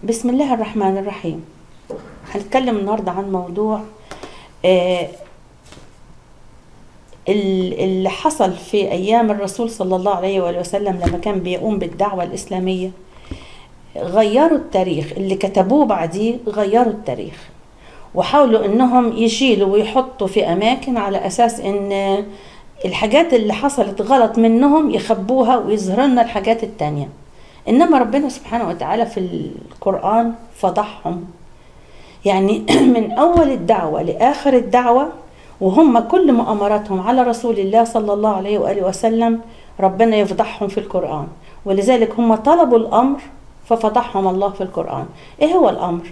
بسم الله الرحمن الرحيم هنتكلم النهاردة عن موضوع آه، ال- اللي حصل في أيام الرسول صلى الله عليه وآله وسلم لما كان بيقوم بالدعوة الإسلامية غيروا التاريخ اللي كتبوه بعديه غيروا التاريخ وحاولوا انهم يشيلوا ويحطوا في اماكن على اساس ان الحاجات اللي حصلت غلط منهم يخبوها ويظهروا لنا الحاجات التانية انما ربنا سبحانه وتعالى في القرآن فضحهم يعني من اول الدعوة لاخر الدعوة وهم كل مؤامراتهم على رسول الله صلى الله عليه واله وسلم ربنا يفضحهم في القرآن ولذلك هم طلبوا الامر ففضحهم الله في القرآن ايه هو الامر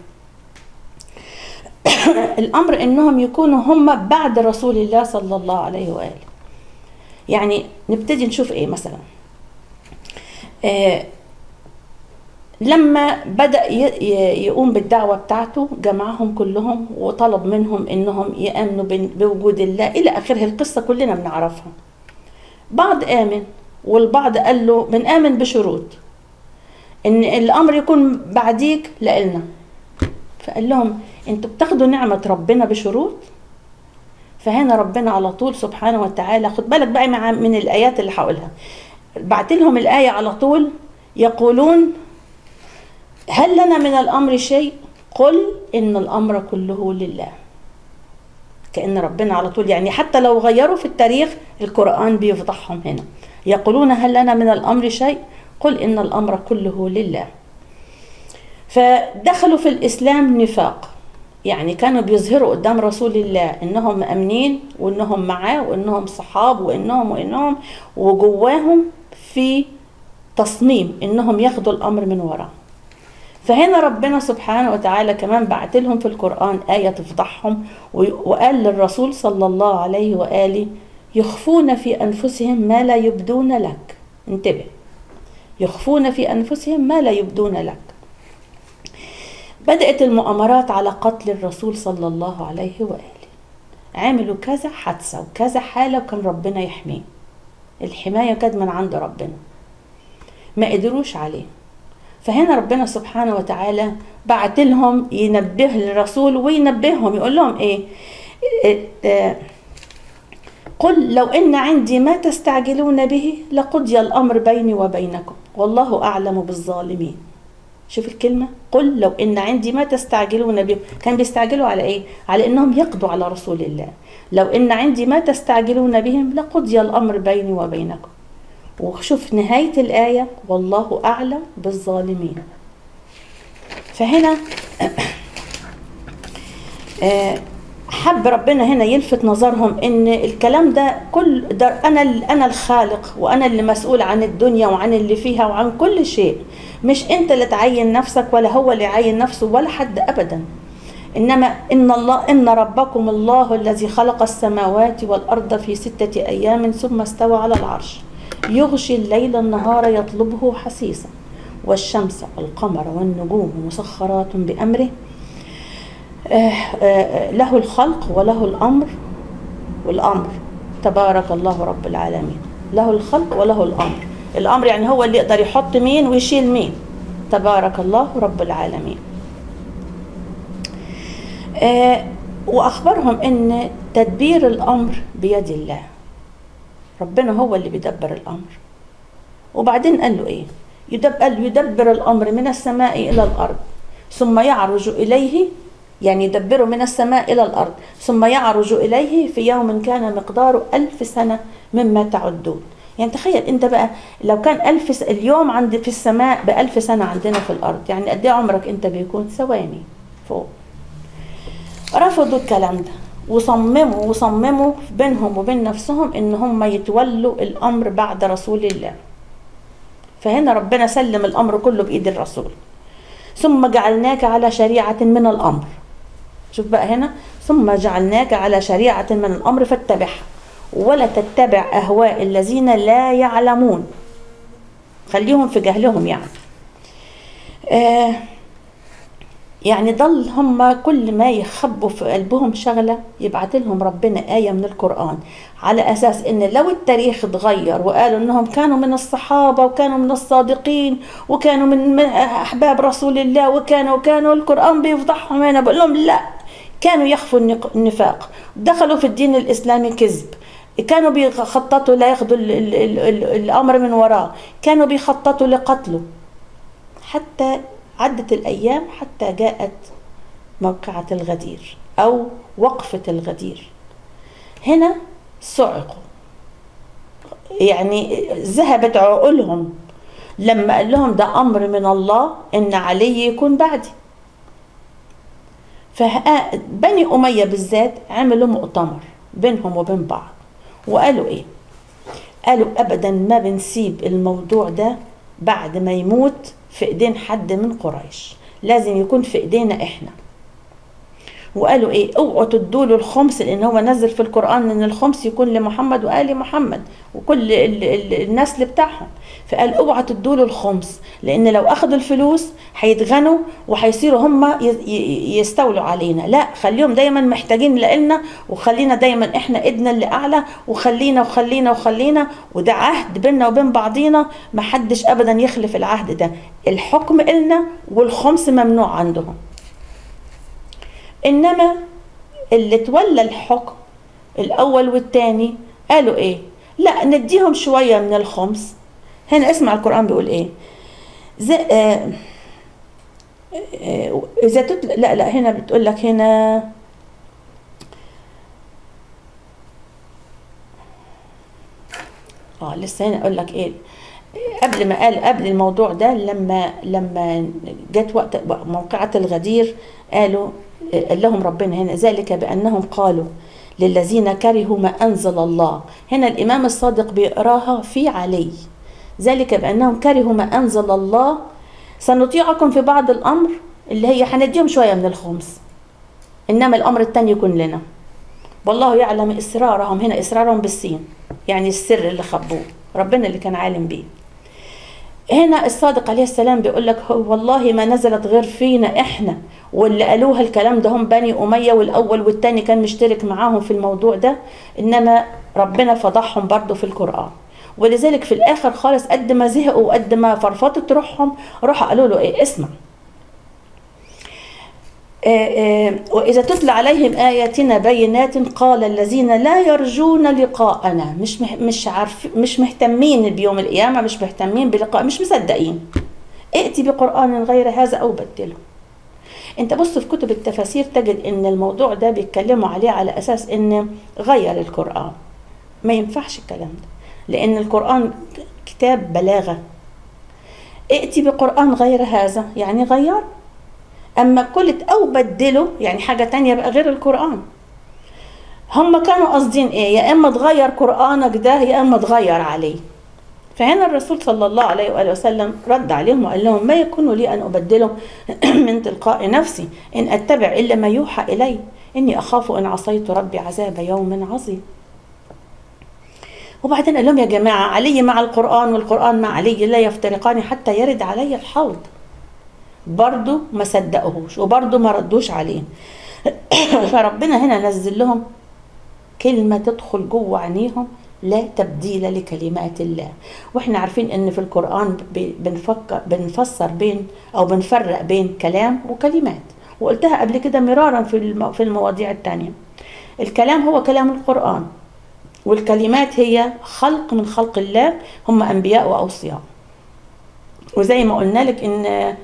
الامر انهم يكونوا هم بعد رسول الله صلى الله عليه واله يعني نبتدي نشوف ايه مثلا آه لما بدا ي- ي- يقوم بالدعوه بتاعته جمعهم كلهم وطلب منهم انهم يامنوا بن- بوجود الله الى اخره القصه كلنا بنعرفها بعض امن والبعض قال له بنامن بشروط ان الامر يكون بعديك لإلنا فقال لهم انتوا بتاخدوا نعمة ربنا بشروط فهنا ربنا على طول سبحانه وتعالى خد بالك بقى مع من الآيات اللي هقولها بعت لهم الآية على طول يقولون هل لنا من الأمر شيء قل إن الأمر كله لله كأن ربنا على طول يعني حتى لو غيروا في التاريخ القرآن بيفضحهم هنا يقولون هل لنا من الأمر شيء قل إن الأمر كله لله فدخلوا في الإسلام نفاق يعني كانوا بيظهروا قدام رسول الله انهم مأمنين وانهم معاه وانهم صحاب وانهم وانهم وجواهم في تصميم انهم ياخدوا الامر من وراه فهنا ربنا سبحانه وتعالى كمان بعت لهم في القرآن آية تفضحهم وي- وقال للرسول صلى الله عليه وآله يخفون في أنفسهم ما لا يبدون لك انتبه يخفون في أنفسهم ما لا يبدون لك بدأت المؤامرات على قتل الرسول صلى الله عليه وآله عملوا كذا حادثة وكذا حالة وكان ربنا يحميه الحماية كانت من عند ربنا ما قدروش عليه فهنا ربنا سبحانه وتعالى بعت لهم ينبه للرسول وينبههم يقول لهم ايه إيه، آه، قل لو ان عندي ما تستعجلون به لقضي الامر بيني وبينكم والله اعلم بالظالمين شوف الكلمة قل لو إن عندي ما تستعجلون به كان بيستعجلوا على إيه؟ على إنهم يقضوا على رسول الله لو إن عندي ما تستعجلون بهم لقضي الأمر بيني وبينكم وشوف نهاية الآية والله أعلم بالظالمين فهنا آه، حب ربنا هنا يلفت نظرهم ان الكلام ده كل ده انا انا الخالق وانا اللي مسؤول عن الدنيا وعن اللي فيها وعن كل شيء مش انت اللي تعين نفسك ولا هو اللي يعين نفسه ولا حد ابدا انما ان الله ان ربكم الله الذي خلق السماوات والارض في سته ايام ثم استوى على العرش يغشي الليل النهار يطلبه حسيسا والشمس والقمر والنجوم مسخرات بامره آه، آه، له الخلق وله الامر والامر تبارك الله رب العالمين له الخلق وله الامر الامر يعني هو اللي يقدر يحط مين ويشيل مين تبارك الله رب العالمين آه، واخبرهم ان تدبير الامر بيد الله ربنا هو اللي بيدبر الامر وبعدين قال له ايه يدب قال يدبر الامر من السماء الى الارض ثم يعرج اليه يعني يدبره من السماء الى الارض ثم يعرج اليه في يوم كان مقداره ألف سنه مما تعدون يعني تخيل انت بقى لو كان ألف س... اليوم عند في السماء بألف سنة عندنا في الأرض يعني قد ايه عمرك انت بيكون ثواني فوق رفضوا الكلام ده وصمموا وصمموا بينهم وبين نفسهم ان هم يتولوا الامر بعد رسول الله فهنا ربنا سلم الامر كله بايد الرسول ثم جعلناك على شريعه من الامر شوف بقى هنا ثم جعلناك على شريعه من الامر فاتبعها ولا تتبع اهواء الذين لا يعلمون خليهم في جهلهم يعني آه يعني ضل هم كل ما يخبوا في قلبهم شغلة يبعت لهم ربنا آية من القرآن على أساس إن لو التاريخ اتغير وقالوا إنهم كانوا من الصحابة وكانوا من الصادقين وكانوا من من أحباب رسول الله وكانوا وكانوا القرآن بيفضحهم أنا بقول لهم لا كانوا يخفوا النق- النفاق دخلوا في الدين الإسلامي كذب كانوا بيخططوا لا ياخدوا ال- ال- ال- ال- الأمر من وراه كانوا بيخططوا لقتله حتى عدت الأيام حتى جاءت موقعة الغدير أو وقفة الغدير هنا صعقوا يعني ذهبت عقولهم لما قال لهم ده أمر من الله إن علي يكون بعدي فبني أمية بالذات عملوا مؤتمر بينهم وبين بعض وقالوا إيه قالوا أبدا ما بنسيب الموضوع ده بعد ما يموت في ايدين حد من قريش لازم يكون في ايدينا احنا وقالوا ايه اوعوا تدوا له الخمس لان هو نزل في القران ان الخمس يكون لمحمد وال محمد وكل ال ال النسل بتاعهم فقال اوعوا تدوا له الخمس لان لو اخذوا الفلوس هيتغنوا وهيصيروا هم يستولوا علينا لا خليهم دايما محتاجين لنا وخلينا دايما احنا ايدنا اللي اعلى وخلينا وخلينا وخلينا وده عهد بيننا وبين بعضينا ما حدش ابدا يخلف العهد ده الحكم إلنا والخمس ممنوع عندهم انما اللي تولى الحكم الاول والثاني قالوا ايه لا نديهم شويه من الخمس هنا اسمع القران بيقول ايه زي آه آه اذا تطلع لا لا هنا بتقول لك هنا اه لسه هنا اقول لك ايه قبل ما قال قبل الموضوع ده لما لما جت وقت موقعة الغدير قالوا قال لهم ربنا هنا ذلك بأنهم قالوا للذين كرهوا ما أنزل الله هنا الإمام الصادق بيقراها في علي ذلك بأنهم كرهوا ما أنزل الله سنطيعكم في بعض الأمر اللي هي هنديهم شوية من الخمس إنما الأمر الثاني يكون لنا والله يعلم إسرارهم هنا إسرارهم بالسين يعني السر اللي خبوه ربنا اللي كان عالم بيه هنا الصادق عليه السلام بيقول لك والله ما نزلت غير فينا احنا واللي قالوها الكلام ده هم بني اميه والاول والتاني كان مشترك معاهم في الموضوع ده انما ربنا فضحهم برضه في القران ولذلك في الاخر خالص قد ما زهقوا وقد ما فرفطت روحهم راحوا قالوا له ايه اسمع وإذا تتلى عليهم آياتنا بينات قال الذين لا يرجون لقاءنا مش مش عارف مش مهتمين بيوم القيامة مش مهتمين بلقاء مش مصدقين ائتي بقرآن غير هذا أو بدله انت بص في كتب التفاسير تجد ان الموضوع ده بيتكلموا عليه على اساس ان غير القرآن ما ينفعش الكلام ده لان القرآن كتاب بلاغة ائتي بقرآن غير هذا يعني غير اما قلت او بدله يعني حاجه تانية بقى غير القران هم كانوا قاصدين ايه يا اما تغير قرانك ده يا اما تغير عليه فهنا الرسول صلى الله عليه واله وسلم رد عليهم وقال لهم ما يكون لي ان ابدله من تلقاء نفسي ان اتبع الا ما يوحى الي اني اخاف ان عصيت ربي عذاب يوم عظيم وبعدين قال لهم يا جماعه علي مع القران والقران مع علي لا يفترقان حتى يرد علي الحوض برضو ما صدقوهوش وبرضو ما ردوش عليه فربنا هنا نزل لهم كلمة تدخل جوه عينيهم لا تبديل لكلمات الله واحنا عارفين ان في القرآن بنفكر بنفسر بين او بنفرق بين كلام وكلمات وقلتها قبل كده مرارا في في المواضيع التانية الكلام هو كلام القرآن والكلمات هي خلق من خلق الله هم انبياء واوصياء وزي ما قلنا لك ان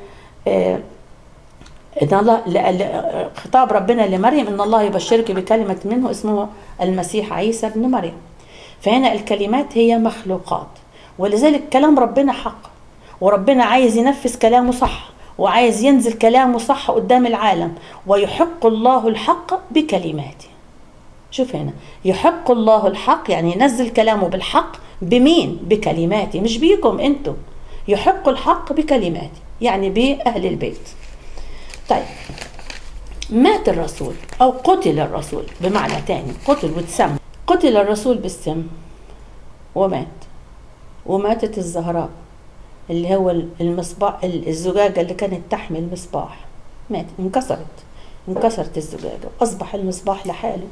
ان الله خطاب ربنا لمريم ان الله يبشرك بكلمه منه اسمه المسيح عيسى ابن مريم فهنا الكلمات هي مخلوقات ولذلك كلام ربنا حق وربنا عايز ينفذ كلامه صح وعايز ينزل كلامه صح قدام العالم ويحق الله الحق بكلماته شوف هنا يحق الله الحق يعني ينزل كلامه بالحق بمين بكلماته مش بيكم انتم يحق الحق بكلماته يعني بأهل البيت طيب مات الرسول أو قتل الرسول بمعنى تاني قتل واتسم قتل الرسول بالسم ومات وماتت الزهراء اللي هو المصباح الزجاجة اللي كانت تحمل المصباح مات انكسرت انكسرت الزجاجة وأصبح المصباح لحاله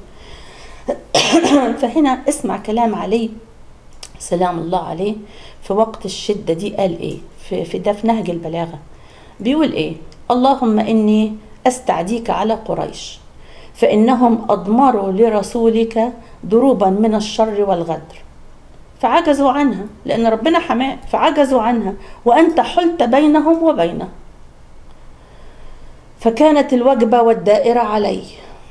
فهنا اسمع كلام علي سلام الله عليه في وقت الشدة دي قال إيه في, في ده في نهج البلاغة بيقول إيه اللهم إني أستعديك على قريش فإنهم أضمروا لرسولك ضروبا من الشر والغدر فعجزوا عنها لأن ربنا حماه فعجزوا عنها وأنت حلت بينهم وبينه فكانت الوجبة والدائرة علي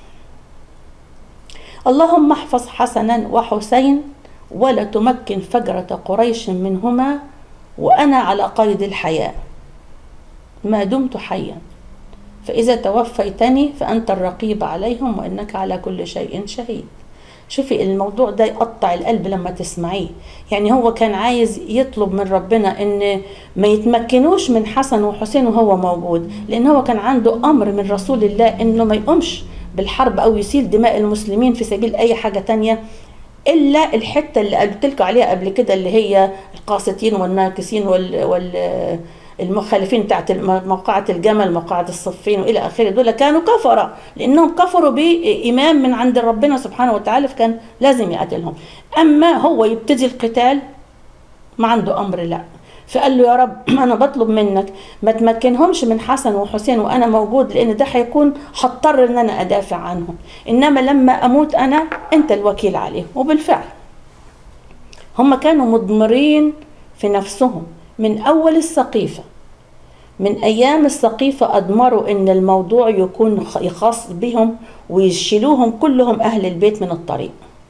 اللهم احفظ حسنا وحسين ولا تمكن فجرة قريش منهما وأنا على قيد الحياة ما دمت حيا فإذا توفيتني فأنت الرقيب عليهم وإنك على كل شيء شهيد شوفي الموضوع ده يقطع القلب لما تسمعيه يعني هو كان عايز يطلب من ربنا ان ما يتمكنوش من حسن وحسين وهو موجود لان هو كان عنده امر من رسول الله انه ما يقومش بالحرب او يسيل دماء المسلمين في سبيل اي حاجه تانية الا الحته اللي قلت لكم عليها قبل كده اللي هي القاسطين والناكسين وال, وال المخالفين بتاعت موقعة الجمل موقعة الصفين وإلى آخره دول كانوا كفرة لأنهم كفروا بإمام من عند ربنا سبحانه وتعالى فكان لازم يقتلهم أما هو يبتدي القتال ما عنده أمر لا فقال له يا رب أنا بطلب منك ما تمكنهمش من حسن وحسين وأنا موجود لأن ده هيكون هضطر إن أنا أدافع عنهم إنما لما أموت أنا أنت الوكيل عليهم وبالفعل هم كانوا مضمرين في نفسهم من أول السقيفة من أيام السقيفة أضمروا إن الموضوع يكون خاص بهم ويشيلوهم كلهم أهل البيت من الطريق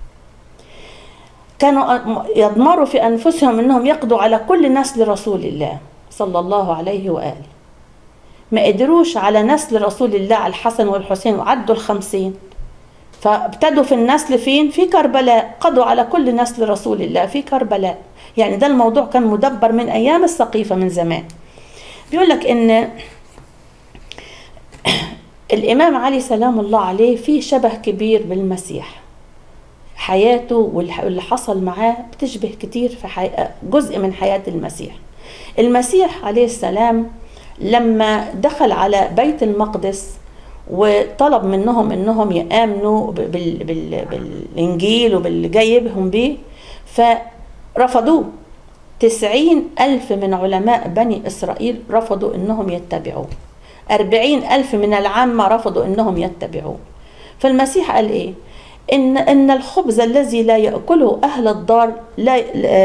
كانوا يضمروا في أنفسهم أنهم يقضوا على كل نسل رسول الله صلى الله عليه وآله ما قدروش على نسل رسول الله على الحسن والحسين وعدوا الخمسين فابتدوا في النسل فين في كربلاء قضوا على كل نسل رسول الله في كربلاء يعني ده الموضوع كان مدبر من ايام السقيفه من زمان بيقول لك ان الامام علي سلام الله عليه فيه شبه كبير بالمسيح حياته واللي حصل معاه بتشبه كتير في حي... جزء من حياه المسيح المسيح عليه السلام لما دخل على بيت المقدس وطلب منهم انهم يامنوا بال... بال... بالانجيل وباللي جايبهم بيه فرفضوه تسعين ألف من علماء بني إسرائيل رفضوا أنهم يتبعوه أربعين ألف من العامة رفضوا أنهم يتبعوه فالمسيح قال إيه إن, إن الخبز الذي لا يأكله أهل الدار لا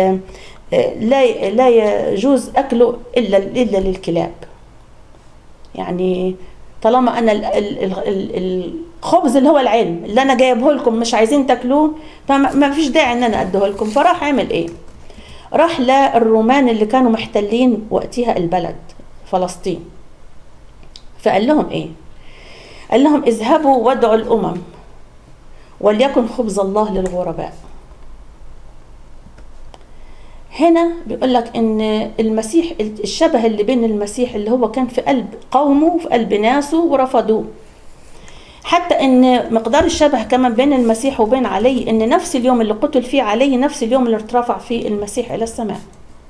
لا لا يجوز أكله إلا إلا للكلاب يعني طالما انا الخبز اللي هو العلم اللي انا جايبه لكم مش عايزين تاكلوه فما فيش داعي ان انا اديه لكم فراح عمل ايه راح للرومان اللي كانوا محتلين وقتها البلد فلسطين فقال لهم ايه قال لهم اذهبوا وادعوا الامم وليكن خبز الله للغرباء هنا بيقول لك ان المسيح الشبه اللي بين المسيح اللي هو كان في قلب قومه وفي قلب ناسه ورفضوه حتى ان مقدار الشبه كمان بين المسيح وبين علي ان نفس اليوم اللي قتل فيه علي نفس اليوم اللي ارتفع فيه المسيح الى السماء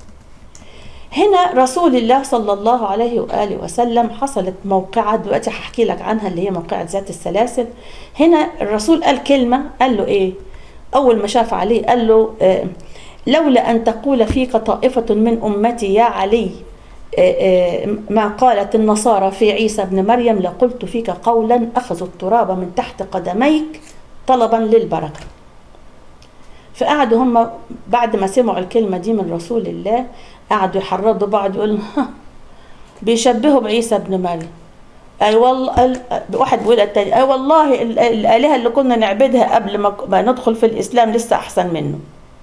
هنا رسول الله صلى الله عليه واله وسلم حصلت موقعه دلوقتي هحكي لك عنها اللي هي موقعه ذات السلاسل هنا الرسول قال كلمه قال له ايه اول ما شاف عليه قال له آه لولا أن تقول فيك طائفة من أمتي يا علي ما قالت النصارى في عيسى ابن مريم لقلت فيك قولا أخذوا التراب من تحت قدميك طلبا للبركة فقعدوا هم بعد ما سمعوا الكلمة دي من رسول الله قعدوا يحرضوا بعض يقولوا بيشبهوا بعيسى ابن مريم اي والله واحد بيقول التاني اي والله الالهه اللي كنا نعبدها قبل ما ندخل في الاسلام لسه احسن منه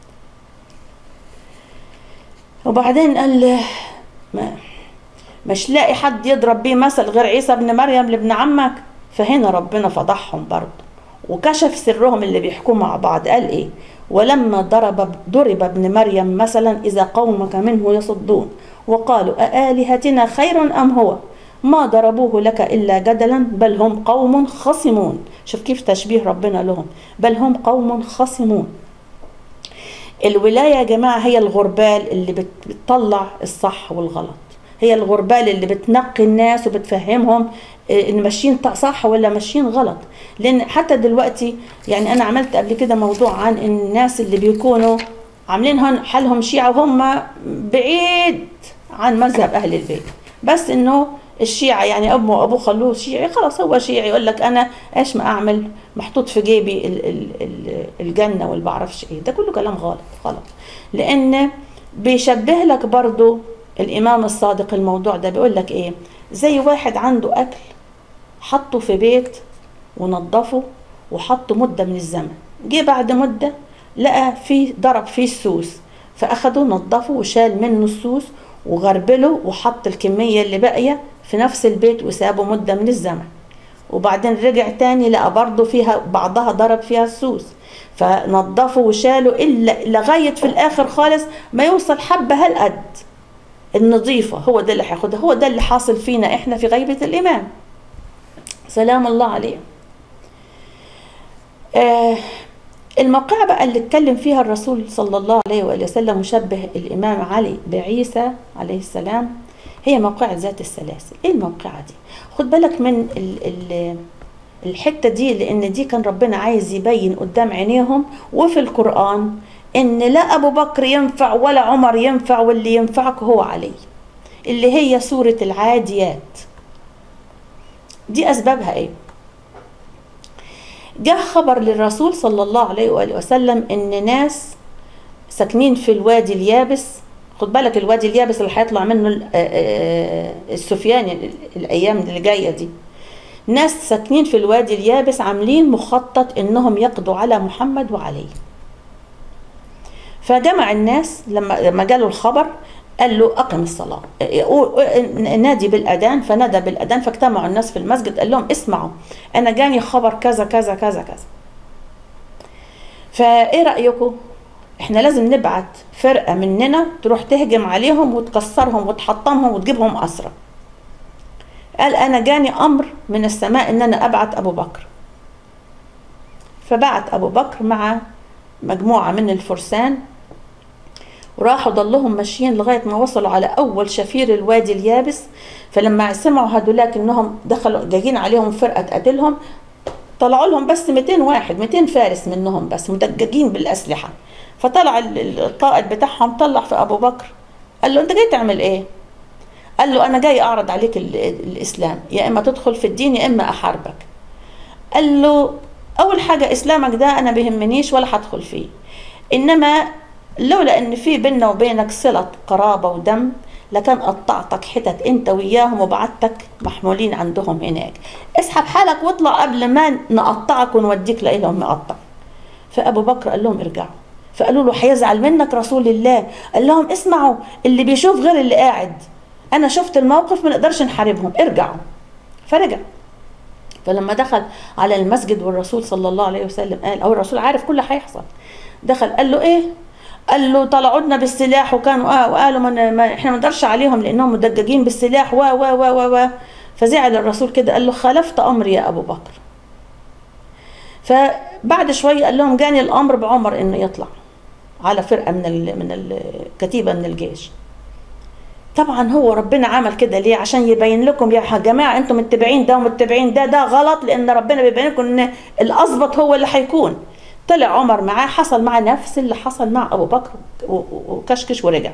وبعدين قال ما مش لاقي حد يضرب بيه مثل غير عيسى ابن مريم لابن عمك فهنا ربنا فضحهم برضه وكشف سرهم اللي بيحكوا مع بعض قال ايه ولما ضرب ضرب ابن مريم مثلا اذا قومك منه يصدون وقالوا أآلهتنا خير ام هو ما ضربوه لك الا جدلا بل هم قوم خصمون شوف كيف تشبيه ربنا لهم بل هم قوم خصمون الولاية يا جماعة هي الغربال اللي بتطلع الصح والغلط هي الغربال اللي بتنقي الناس وبتفهمهم آه، ان ماشيين صح ولا ماشيين غلط لان حتى دلوقتي يعني انا عملت قبل كده موضوع عن الناس اللي بيكونوا عاملين هن حالهم شيعة وهم بعيد عن مذهب اهل البيت بس انه الشيعة يعني أبوه أبوه خلوه شيعي خلاص هو شيعي يقول لك أنا إيش ما أعمل محطوط في جيبي ال ال ال الجنة واللي بعرفش إيه ده كله كلام غلط غلط لأن بيشبه لك برضو الإمام الصادق الموضوع ده بيقول لك إيه زي واحد عنده أكل حطه في بيت ونظفه وحطه مدة من الزمن جه بعد مدة لقى فيه ضرب فيه السوس فأخده نظفه وشال منه السوس وغربله وحط الكمية اللي باقية في نفس البيت وسابه مدة من الزمن وبعدين رجع تاني لقى برضه فيها بعضها ضرب فيها السوس فنظفوا وشالوا الا لغايه في الاخر خالص ما يوصل حبه هالقد النظيفه هو ده اللي هياخدها هو ده اللي حاصل فينا احنا في غيبه الامام سلام الله عليه آه الموقعة بقى اللي اتكلم فيها الرسول صلى الله عليه وآله وسلم مشبه الإمام علي بعيسى عليه السلام هي موقعة ذات السلاسل ايه الموقعة دي خد بالك من ال ال الحتة دي لأن دي كان ربنا عايز يبين قدام عينيهم وفي القرآن إن لا أبو بكر ينفع ولا عمر ينفع واللي ينفعك هو علي اللي هي سورة العاديات دي أسبابها إيه؟ جاء خبر للرسول صلى الله عليه وآله وسلم إن ناس ساكنين في الوادي اليابس خد بالك الوادي اليابس اللي هيطلع منه السفياني الأيام اللي جاية دي ناس ساكنين في الوادي اليابس عاملين مخطط انهم يقضوا على محمد وعلي فجمع الناس لما لما جاله الخبر قال له اقم الصلاه نادي بالاذان فنادى بالاذان فاجتمعوا الناس في المسجد قال لهم اسمعوا انا جاني خبر كذا كذا كذا كذا فايه رايكم احنا لازم نبعت فرقه مننا تروح تهجم عليهم وتكسرهم وتحطمهم وتجيبهم اسرى قال انا جاني امر من السماء ان انا ابعت ابو بكر فبعت ابو بكر مع مجموعه من الفرسان وراحوا ضلهم ماشيين لغايه ما وصلوا على اول شفير الوادي اليابس فلما سمعوا هدولاك انهم دخلوا جايين عليهم فرقه تقاتلهم طلعوا لهم بس 200 واحد 200 فارس منهم بس مدججين بالاسلحه فطلع القائد بتاعهم طلع في ابو بكر قال له انت جاي تعمل ايه قال له انا جاي اعرض عليك الاسلام يا اما تدخل في الدين يا اما احاربك قال له اول حاجه اسلامك ده انا بيهمنيش ولا هدخل فيه انما لولا ان في بيننا وبينك صله قرابه ودم لكان قطعتك حتت انت وياهم وبعتك محمولين عندهم هناك اسحب حالك واطلع قبل ما نقطعك ونوديك لهم مقطع فابو بكر قال لهم ارجعوا فقالوا له هيزعل منك رسول الله قال لهم اسمعوا اللي بيشوف غير اللي قاعد انا شفت الموقف ما نقدرش نحاربهم ارجعوا فرجع فلما دخل على المسجد والرسول صلى الله عليه وسلم قال او الرسول عارف كل هيحصل دخل قال له ايه قال له طلعوا لنا بالسلاح وكانوا اه وقالوا ما, ما احنا ما نقدرش عليهم لانهم مدججين بالسلاح و و و و, و فزعل الرسول كده قال له خالفت امري يا ابو بكر فبعد شويه قال لهم جاني الامر بعمر انه يطلع على فرقه من ال من الكتيبه من الجيش طبعا هو ربنا عمل كده ليه عشان يبين لكم يا جماعه انتم متبعين ده ومتبعين ده ده غلط لان ربنا بيبين لكم ان الاظبط هو اللي هيكون طلع عمر معاه حصل معاه نفس اللي حصل مع ابو بكر وكشكش ورجع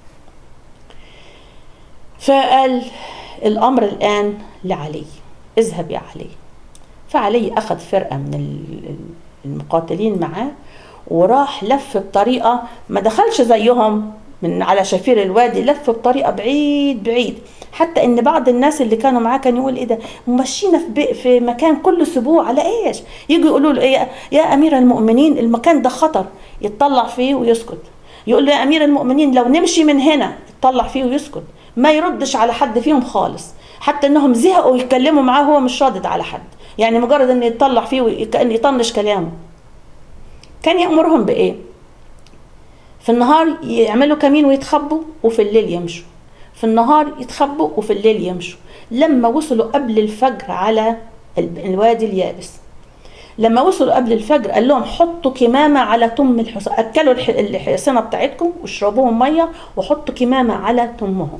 فقال الامر الان لعلي اذهب يا علي فعلي اخذ فرقه من المقاتلين معاه وراح لف بطريقه ما دخلش زيهم من على شفير الوادي لف بطريقه بعيد بعيد حتى ان بعض الناس اللي كانوا معاه كان يقول ايه ده مشينا في في مكان كل اسبوع على ايش يجوا يقولوا له إيه يا امير المؤمنين المكان ده خطر يتطلع فيه ويسكت يقول له يا امير المؤمنين لو نمشي من هنا يتطلع فيه ويسكت ما يردش على حد فيهم خالص حتى انهم زهقوا يتكلموا معاه هو مش رادد على حد يعني مجرد انه يتطلع فيه وكأن يطنش كلامه كان يأمرهم بإيه؟ في النهار يعملوا كمين ويتخبوا وفي الليل يمشوا في النهار يتخبوا وفي الليل يمشوا لما وصلوا قبل الفجر على الوادي اليابس لما وصلوا قبل الفجر قال لهم حطوا كمامة على تم الحصان أكلوا الحصانة بتاعتكم واشربوهم مية وحطوا كمامة على تمهم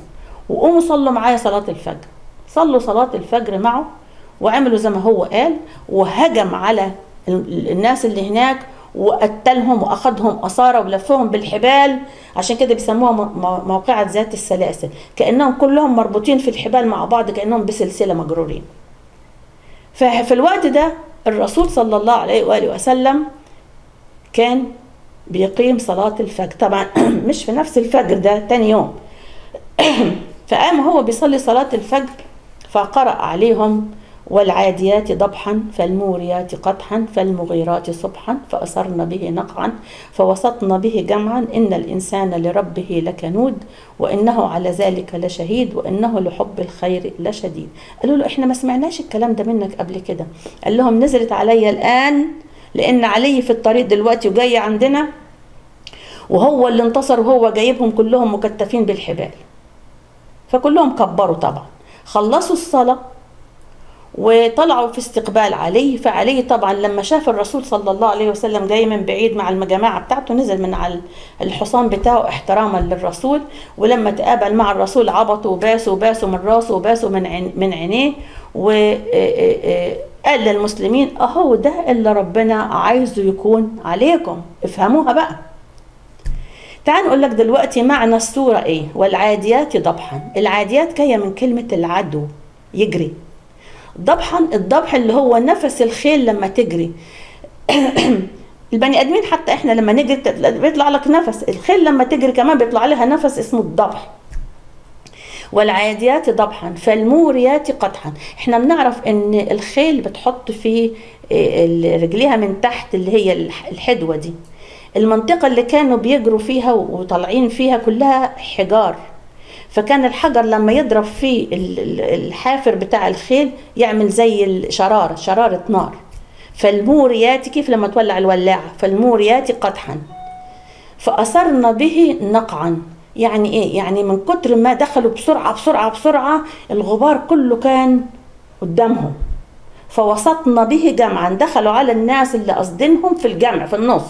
وقوموا صلوا معايا صلاة الفجر صلوا صلاة الفجر معه وعملوا زي ما هو قال وهجم على ال- الناس اللي هناك وقتلهم واخدهم اسارى ولفهم بالحبال عشان كده بيسموها م- م- موقعة ذات السلاسل كانهم كلهم مربوطين في الحبال مع بعض كانهم بسلسله مجرورين ففي الوقت ده الرسول صلى الله عليه واله وسلم كان بيقيم صلاة الفجر طبعا مش في نفس الفجر ده تاني يوم فقام هو بيصلي صلاة الفجر فقرأ عليهم والعاديات ضبحا فالموريات قدحا فالمغيرات صبحا فأثرن به نقعا فوسطن به جمعا إن الإنسان لربه لكنود وإنه على ذلك لشهيد وإنه لحب الخير لشديد قالوا له إحنا ما سمعناش الكلام ده منك قبل كده قال لهم نزلت علي الآن لأن علي في الطريق دلوقتي وجاي عندنا وهو اللي انتصر وهو جايبهم كلهم مكتفين بالحبال فكلهم كبروا طبعا خلصوا الصلاة وطلعوا في استقبال علي فعلي طبعا لما شاف الرسول صلى الله عليه وسلم جاي من بعيد مع الجماعة بتاعته نزل من على الحصان بتاعه احتراما للرسول ولما تقابل مع الرسول عبطوا وباسوا وباسوا من راسه وباسوا من عين من عينيه وقال للمسلمين اهو ده اللي ربنا عايزه يكون عليكم افهموها بقى تعال نقول لك دلوقتي معنى السورة ايه والعاديات ضبحا العاديات جاية من كلمة العدو يجري ضبحا الضبح اللي هو نفس الخيل لما تجري البني ادمين حتى احنا لما نجري بيطلع لك نفس الخيل لما تجري كمان بيطلع لها نفس اسمه الضبح والعاديات ضبحا فالموريات قدحا احنا بنعرف ان الخيل بتحط في رجليها من تحت اللي هي الحدوه دي المنطقة اللي كانوا بيجروا فيها وطالعين فيها كلها حجار فكان الحجر لما يضرب في الحافر بتاع الخيل يعمل زي الشرارة شرارة نار فالموريات كيف لما تولع الولاعة فالموريات قدحا فأثرن به نقعا يعني ايه يعني من كتر ما دخلوا بسرعة بسرعة بسرعة الغبار كله كان قدامهم فوسطنا به جمعا دخلوا على الناس اللي قصدينهم في الجمع في النص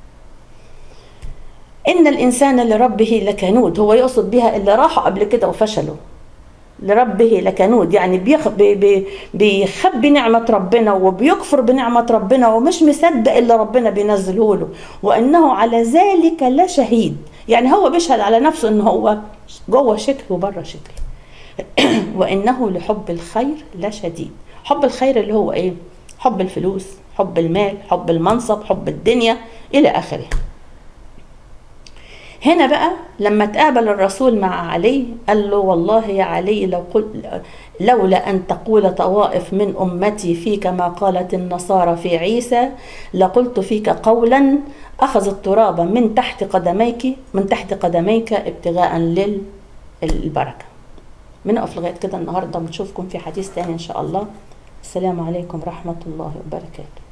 إن الإنسان لربه لكنود هو يقصد بها اللي راحوا قبل كده وفشلوا لربه لكنود يعني بيخ بي بي بيخبي نعمة ربنا وبيكفر بنعمة ربنا ومش مصدق اللي ربنا بينزله له وإنه على ذلك لشهيد يعني هو بيشهد على نفسه إن هو جوه شكل وبره شكل وإنه لحب الخير لشديد حب الخير اللي هو إيه حب الفلوس حب المال حب المنصب حب الدنيا إلى آخره هنا بقى لما تقابل الرسول مع علي قال له والله يا علي لو قل لولا أن تقول طوائف من أمتي فيك ما قالت النصارى في عيسى لقلت فيك قولا أخذ التراب من تحت قدميك من تحت قدميك ابتغاء للبركة بنقف لغاية كده النهاردة ونشوفكم في حديث تاني إن شاء الله السلام عليكم ورحمة الله وبركاته